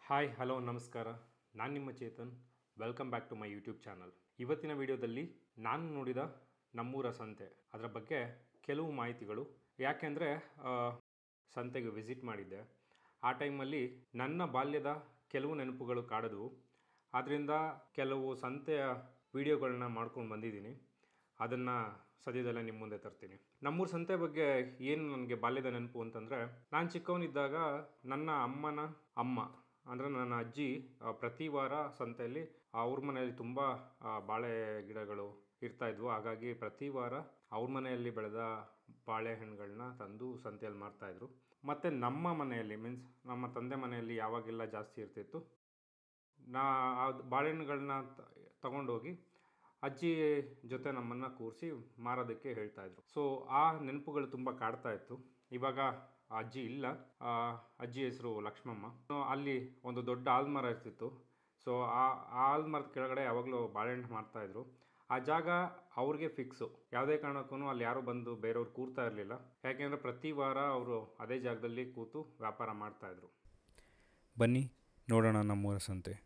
hi hello ನಮಸ್ಕಾರ ನಾನು ನಿಮ್ಮ Chetan welcome back to my YouTube channel ಇವತ್ತಿನ ವಿಡಿಯೋದಲ್ಲಿ ನಾನು ನೋಡಿದ ನಮ್ಮೂರ ಸಂತೆ ಅದರ ಬಗ್ಗೆ ಕೆಲವು ಮಾಹಿತಿಗಳು ಯಾಕೆಂದರೆ ಸಂತೆಗೆ ವಿಸಿಟ್ ಮಾಡಿದ್ದೆ ಆ ಟೈಮಲ್ಲಿ ನನ್ನ ಬಾಲ್ಯದ ಕೆಲವು ನೆನಪುಗಳು ಕಾಡಿದ್ವು ಆದ್ದರಿಂದ ಕೆಲವು ಸಂತೆಯ ವಿಡಿಯೋಗಳನ್ನ ಮಾಡ್ಕೊಂಡು ಬಂದಿದ್ದೀನಿ ಅದನ್ನು ಸದ್ಯದಲ್ಲೇ ನಿಮ್ಮ ಮುಂದೆ ತರ್ತೀನಿ ನಮ್ಮೂರ ಸಂತೆ ಬಗ್ಗೆ ಏನು ನನಗೆ ಬಾಲ್ಯದ ನೆನಪು ಅಂತಂದರೆ ನಾನು ಚಿಕ್ಕವನಿದ್ದಾಗ ನನ್ನ ಅಮ್ಮನ ಅಮ್ಮ ಅಂದರೆ ನನ್ನ ಅಜ್ಜಿ ಆ, ಪ್ರತಿ ವಾರ ಸಂತೆಯಲ್ಲಿ ಅವ್ರ ಮನೆಯಲ್ಲಿ ತುಂಬ ಆ, ಬಾಳೆ ಗಿಡಗಳು ಇರ್ತಾ ಇದ್ವು ಹಾಗಾಗಿ ಪ್ರತಿ ವಾರ ಅವ್ರ ಮನೆಯಲ್ಲಿ ಬೆಳೆದ ಬಾಳೆಹಣ್ಣುಗಳನ್ನ ತಂದು ಸಂತೆಯಲ್ಲಿ ಮಾರ್ತಾಯಿದ್ರು ಮತ್ತು ನಮ್ಮ ಮನೆಯಲ್ಲಿ ಮೀನ್ಸ್ ನಮ್ಮ ತಂದೆ ಮನೆಯಲ್ಲಿ ಯಾವಾಗೆಲ್ಲ ಜಾಸ್ತಿ ಇರ್ತಿತ್ತು ನಾ ಆ ಬಾಳೆಹಣ್ಣುಗಳನ್ನ ತ- ತಗೊಂಡೋಗಿ ಅಜ್ಜಿ ಜೊತೆ ನಮ್ಮನ್ನು ಕೂರಿಸಿ ಮಾರೋದಕ್ಕೆ ಹೇಳ್ತಾ ಇದ್ರು ಸೊ ಆ ನೆನಪುಗಳು ತುಂಬ ಕಾಡ್ತಾ ಇತ್ತು ಇವಾಗ ಆ ಅಜ್ಜಿ ಇಲ್ಲ ಆ ಅಜ್ಜಿ ಹೆಸರು ಲಕ್ಷ್ಮಮ್ಮ ಸೊ ಅಲ್ಲಿ ಒಂದು ದೊಡ್ಡ ಆಲ್ಮರ ಇರ್ತಿತ್ತು ಸೊ ಆ ಆ ಆಲ್ಮರದ ಕೆಳಗಡೆ ಯಾವಾಗಲೂ ಬಾಳೆಹಣ್ಣು ಮಾರ್ತಾ ಇದ್ರು ಆ ಜಾಗ ಅವ್ರಿಗೆ ಫಿಕ್ಸು ಯಾವುದೇ ಕಾರಣಕ್ಕೂ ಅಲ್ಲಿ ಯಾರು ಬಂದು ಬೇರೆಯವ್ರು ಕೂರ್ತಾ ಇರಲಿಲ್ಲ ಯಾಕೆಂದರೆ ಪ್ರತಿ ವಾರ ಅವರು ಅದೇ ಜಾಗದಲ್ಲಿ ಕೂತು ವ್ಯಾಪಾರ ಮಾಡ್ತಾ ಇದ್ರು ಬನ್ನಿ ನೋಡೋಣ ನಮ್ಮೂರ ಸಂತೆ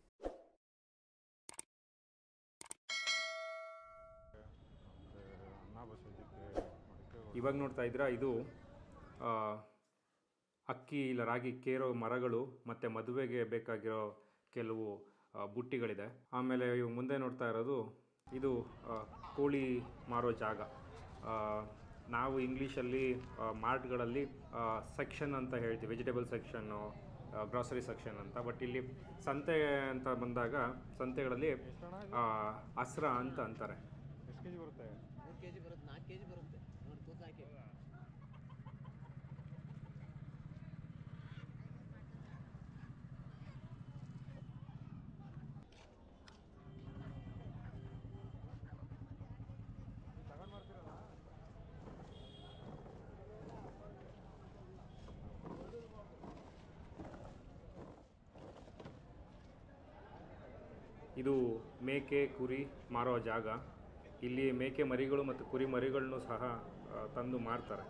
ಇವಾಗ ನೋಡ್ತಾ ಇದ್ದೀರಾ ಇದು ಆ, ಅಕ್ಕಿ ಇಲ್ಲ ರಾಗಿ ಕೇರೋ ಮರಗಳು ಮತ್ತು ಮದುವೆಗೆ ಬೇಕಾಗಿರೋ ಕೆಲವು ಆ, ಬುಟ್ಟಿಗಳಿದೆ ಆಮೇಲೆ ಇವು ಮುಂದೆ ನೋಡ್ತಾ ಇರೋದು ಇದು ಆ, ಕೋಳಿ ಮಾರೋ ಜಾಗ ಆ, ನಾವು ಇಂಗ್ಲೀಷಲ್ಲಿ ಮಾರ್ಟ್ಗಳಲ್ಲಿ ಸೆಕ್ಷನ್ ಅಂತ ಹೇಳ್ತೀವಿ ವೆಜಿಟೇಬಲ್ ಸೆಕ್ಷನ್ನು ಗ್ರಾಸರಿ ಸೆಕ್ಷನ್ ಅಂತ ಬಟ್ ಇಲ್ಲಿ ಸಂತೆ ಅಂತ ಬಂದಾಗ ಸಂತೆಗಳಲ್ಲಿ ಆ, ಹಸ್ರ ಅಂತ ಅಂತಾರೆ ಎಷ್ಟು ಕೆ ಜಿ ಬರುತ್ತೆ ಮೂರು ಕೆ ಜಿ ಬರುತ್ತೆ ನಾಲ್ಕು ಕೆ ಜಿ ಬರುತ್ತೆ ನೋಡಿ ತೂಕ ಹಾಕಿ ತಗೊಂಡು ಮಾಡ್ತೀರಲ್ಲ ಇದು ಮೇಕೆ ಕುರಿ ಮಾರೋ ಜಾಗ ಇಲ್ಲಿ ಮೇಕೆ ಮರಿಗಳು ಮತ್ತು ಕುರಿ ಮರಿಗಳನ್ನು ಸಹ ಆ, ತಂದು ಮಾರ್ತಾರೆ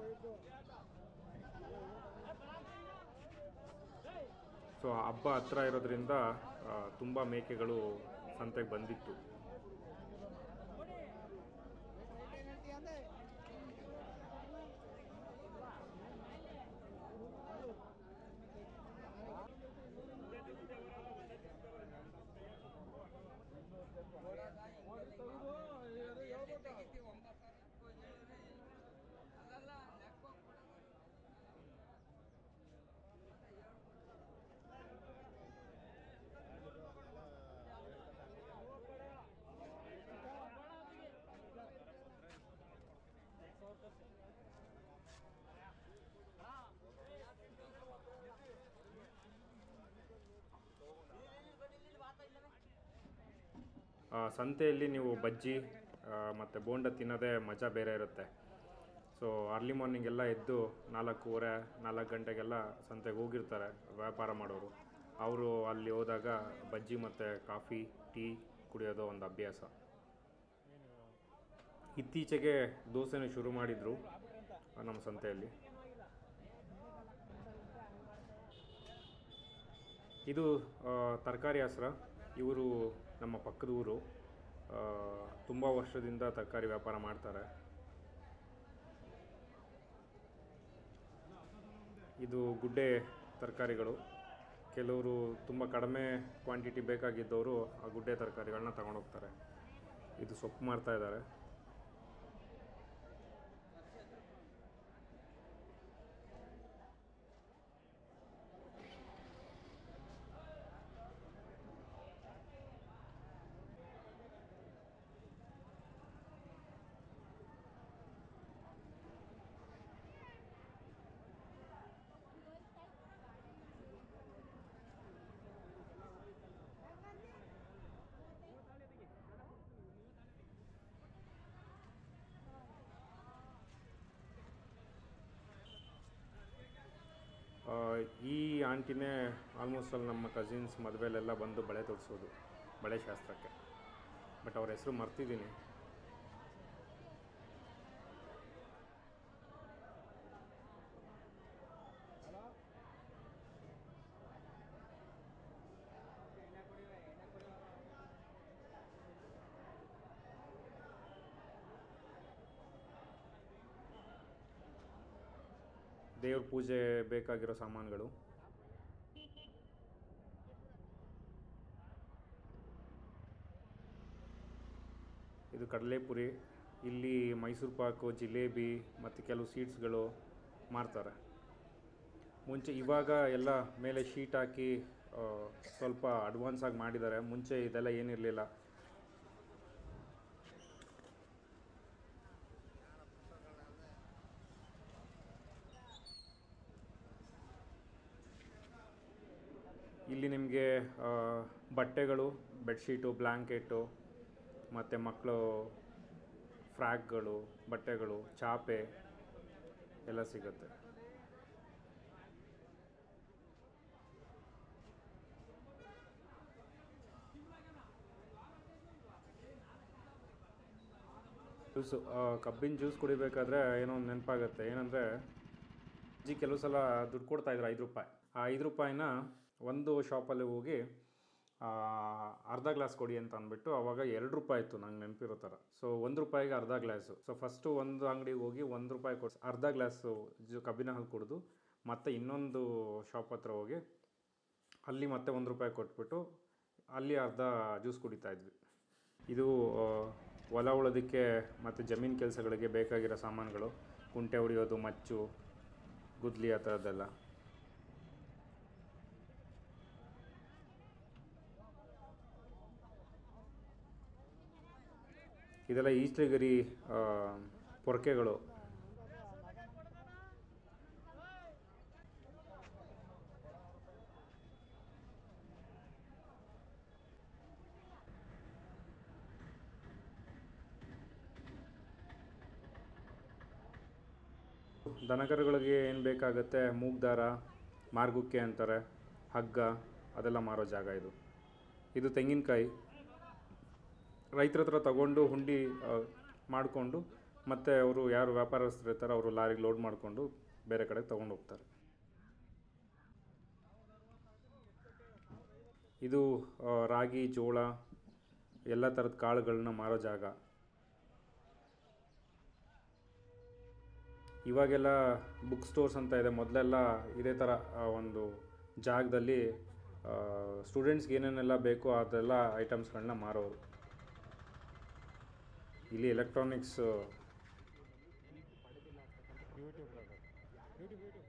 ಸೊ ಹಬ್ಬ ಹತ್ರ ಇರೋದ್ರಿಂದ ತುಂಬ ಮೇಕೆಗಳು ಸಂತೆಗೆ ಬಂದಿತ್ತು ಆ, ಸಂತೆಯಲ್ಲಿ ನೀವು ಬಜ್ಜಿ ಮತ್ತು ಬೋಂಡ ತಿನ್ನೋದೇ ಮಜಾ ಬೇರೆ ಇರುತ್ತೆ ಸೊ ಅರ್ಲಿ ಮಾರ್ನಿಂಗ್ ಎಲ್ಲ ಎದ್ದು ನಾಲ್ಕೂವರೆ ನಾಲ್ಕು ಗಂಟೆಗೆಲ್ಲ ಸಂತೆಗೆ ಹೋಗಿರ್ತಾರೆ ವ್ಯಾಪಾರ ಮಾಡೋರು ಅವರು ಅಲ್ಲಿ ಹೋದಾಗ ಬಜ್ಜಿ ಮತ್ತು ಕಾಫಿ ಟೀ ಕುಡಿಯೋದು ಒಂದು ಅಭ್ಯಾಸ ಇತ್ತೀಚೆಗೆ ದೋಸೆನೂ ಶುರು ಮಾಡಿದರು ನಮ್ಮ ಸಂತೆಯಲ್ಲಿ ಇದು ಆ, ತರಕಾರಿ ಹಸ್ರ ಇವರು ನಮ್ಮ ಪಕ್ಕದ ಊರು ತುಂಬ ವರ್ಷದಿಂದ ತರಕಾರಿ ವ್ಯಾಪಾರ ಮಾಡ್ತಾರೆ ಇದು ಗುಡ್ಡೆ ತರಕಾರಿಗಳು ಕೆಲವರು ತುಂಬ ಕಡಿಮೆ ಕ್ವಾಂಟಿಟಿ ಬೇಕಾಗಿದ್ದವರು ಆ ಗುಡ್ಡೆ ತರಕಾರಿಗಳನ್ನ ತಗೊಂಡೋಗ್ತಾರೆ ಇದು ಸೊಪ್ಪು ಮಾಡ್ತಾ ಇದ್ದಾರೆ ಆ, ಈ ಆಂಟಿನೇ ಆಲ್ಮೋಸ್ಟ್ ಅಲ್ಲಿ ನಮ್ಮ ಕಸಿನ್ಸ್ ಮದುವೆಲೆಲ್ಲ ಬಂದು ಬಳೆ ತೊಡಿಸೋದು ಬಳೆ ಶಾಸ್ತ್ರಕ್ಕೆ ಬಟ್ ಅವ್ರ ಹೆಸರು ಮರ್ತಿದ್ದೀನಿ ದೇವ್ರ ಪೂಜೆ ಬೇಕಾಗಿರೋ ಸಾಮಾನುಗಳು ಇದು ಕಡಲೆಪುರಿ ಇಲ್ಲಿ ಮೈಸೂರು ಪಾಕು ಜಿಲೇಬಿ ಮತ್ತು ಕೆಲವು ಸ್ವೀಟ್ಸ್ಗಳು ಮಾರ್ತಾರೆ ಮುಂಚೆ ಇವಾಗ ಎಲ್ಲ ಮೇಲೆ ಶೀಟ್ ಹಾಕಿ ಆ, ಸ್ವಲ್ಪ ಅಡ್ವಾನ್ಸ್ ಆಗಿ ಮಾಡಿದ್ದಾರೆ ಮುಂಚೆ ಇದೆಲ್ಲ ಏನಿರಲಿಲ್ಲ ಇಲ್ಲಿ ನಿಮಗೆ ಬಟ್ಟೆಗಳು ಬೆಡ್ಶೀಟು ಬ್ಲ್ಯಾಂಕೆಟು ಮತ್ತು ಮಕ್ಕಳು ಫ್ರಾಕ್ಗಳು ಬಟ್ಟೆಗಳು ಚಾಪೆ ಎಲ್ಲ ಸಿಗುತ್ತೆ ಜ್ಯೂಸು ಕಬ್ಬಿನ ಜ್ಯೂಸ್ ಕುಡಿಬೇಕಾದ್ರೆ ಏನೋ ಒಂದು ನೆನಪಾಗುತ್ತೆ ಏನಂದರೆ ಅಜ್ಜಿ ಕೆಲವು ಸಲ ದುಡ್ಡು ಕೊಡ್ತಾಯಿದ್ರು ಐದು ರೂಪಾಯಿ ಆ ಐದು ರೂಪಾಯಿನ ಒಂದು ಶಾಪಲ್ಲಿ ಹೋಗಿ ಆ, ಅರ್ಧ ಗ್ಲಾಸ್ ಕೊಡಿ ಅಂತ ಅಂದ್ಬಿಟ್ಟು ಅವಾಗ ಎರಡು ರೂಪಾಯಿ ಇತ್ತು ನಂಗೆ ನೆನಪಿರೋ ಥರ ಸೊ ಒಂದು ರೂಪಾಯಿಗೆ ಅರ್ಧ ಗ್ಲಾಸು ಸೊ ಫಸ್ಟು ಒಂದು ಅಂಗಡಿಗೆ ಹೋಗಿ ಒಂದು ರೂಪಾಯಿ ಕೊಡ್ಸಿ ಅರ್ಧ ಗ್ಲಾಸು ಜು ಕಬ್ಬಿನ ಹಾಲು ಕುಡಿದು ಮತ್ತೆ ಇನ್ನೊಂದು ಶಾಪ್ ಹತ್ರ ಹೋಗಿ ಅಲ್ಲಿ ಮತ್ತೆ ಒಂದು ರೂಪಾಯಿ ಕೊಟ್ಬಿಟ್ಟು ಅಲ್ಲಿ ಅರ್ಧ ಜ್ಯೂಸ್ ಕುಡಿತಾ ಇದ್ವಿ ಇದು ಆ, ಹೊಲ ಉಳೋದಕ್ಕೆ ಮತ್ತು ಜಮೀನು ಕೆಲಸಗಳಿಗೆ ಬೇಕಾಗಿರೋ ಸಾಮಾನುಗಳು ಕುಂಟೆ ಹೊಡೆಯೋದು ಮಚ್ಚು ಗುದ್ಲಿ ಆ ಥರದ್ದೆಲ್ಲ ಇದೆಲ್ಲ ಈಸ್ಟ್ರಿಗರಿ ಆ, ಪೊರಕೆಗಳು ದನಕರುಗಳಿಗೆ ಏನು ಬೇಕಾಗುತ್ತೆ ಮೂಗ್ ದಾರ ಮಾರ್ಗುಕ್ಕೆ ಅಂತಾರೆ ಹಗ್ಗ ಅದೆಲ್ಲ ಮಾರೋ ಜಾಗ ಇದು ಇದು ತೆಂಗಿನಕಾಯಿ ರೈತರ ಹತ್ರ ತಗೊಂಡು ಹುಂಡಿ ಮಾಡಿಕೊಂಡು ಮತ್ತು ಅವರು ಯಾರು ವ್ಯಾಪಾರಸ್ಥರು ಇರ್ತಾರೆ ಅವರು ಲಾರಿಗೆ ಲೋಡ್ ಮಾಡಿಕೊಂಡು ಬೇರೆ ಕಡೆಗೆ ತೊಗೊಂಡು ಹೋಗ್ತಾರೆ ಇದು ಆ, ರಾಗಿ ಜೋಳ ಎಲ್ಲ ಥರದ ಕಾಳುಗಳನ್ನ ಮಾರೋ ಜಾಗ ಇವಾಗೆಲ್ಲ ಬುಕ್ ಸ್ಟೋರ್ಸ್ ಅಂತ ಇದೆ ಮೊದಲೆಲ್ಲ ಇದೇ ಥರ ಆ, ಒಂದು ಜಾಗದಲ್ಲಿ ಸ್ಟೂಡೆಂಟ್ಸ್ಗೆ ಏನೇನೆಲ್ಲ ಬೇಕೋ ಅದೆಲ್ಲ ಐಟಮ್ಸ್ಗಳನ್ನ ಮಾರೋರು ಇಲ್ಲಿ ಎಲೆಕ್ಟ್ರಾನಿಕ್ಸ್ ಯೂಟ್ಯೂಬ್ದಾಗ ಯೂಟ್ಯೂಬ್ ಯೂಟ್ಯೂಬ್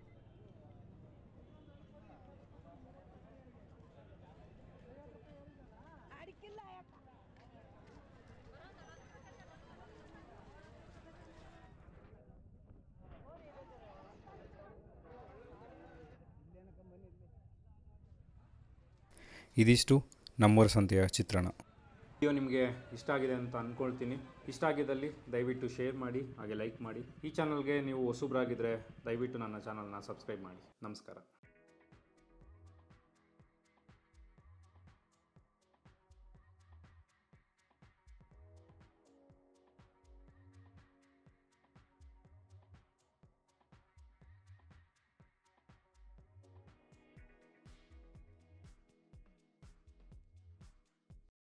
ಇದಿಷ್ಟು ನಮ್ಮೂರ ಸಂತೆಯ ಚಿತ್ರಣ ವಿಡಿಯೋ ನಿಮಗೆ ಇಷ್ಟ ಆಗಿದೆ ಅಂತ ಅಂದ್ಕೊಳ್ತೀನಿ ಇಷ್ಟ ಆಗಿದ್ದಲ್ಲಿ ದಯವಿಟ್ಟು ಶೇರ್ ಮಾಡಿ ಹಾಗೆ ಲೈಕ್ ಮಾಡಿ ಈ ಚಾನಲ್ಗೆ ನೀವು ಹೊಸಬ್ರಾಗಿದ್ದರೆ ದಯವಿಟ್ಟು ನನ್ನ ಚಾನಲ್ನ ಸಬ್ಸ್ಕ್ರೈಬ್ ಮಾಡಿ ನಮಸ್ಕಾರ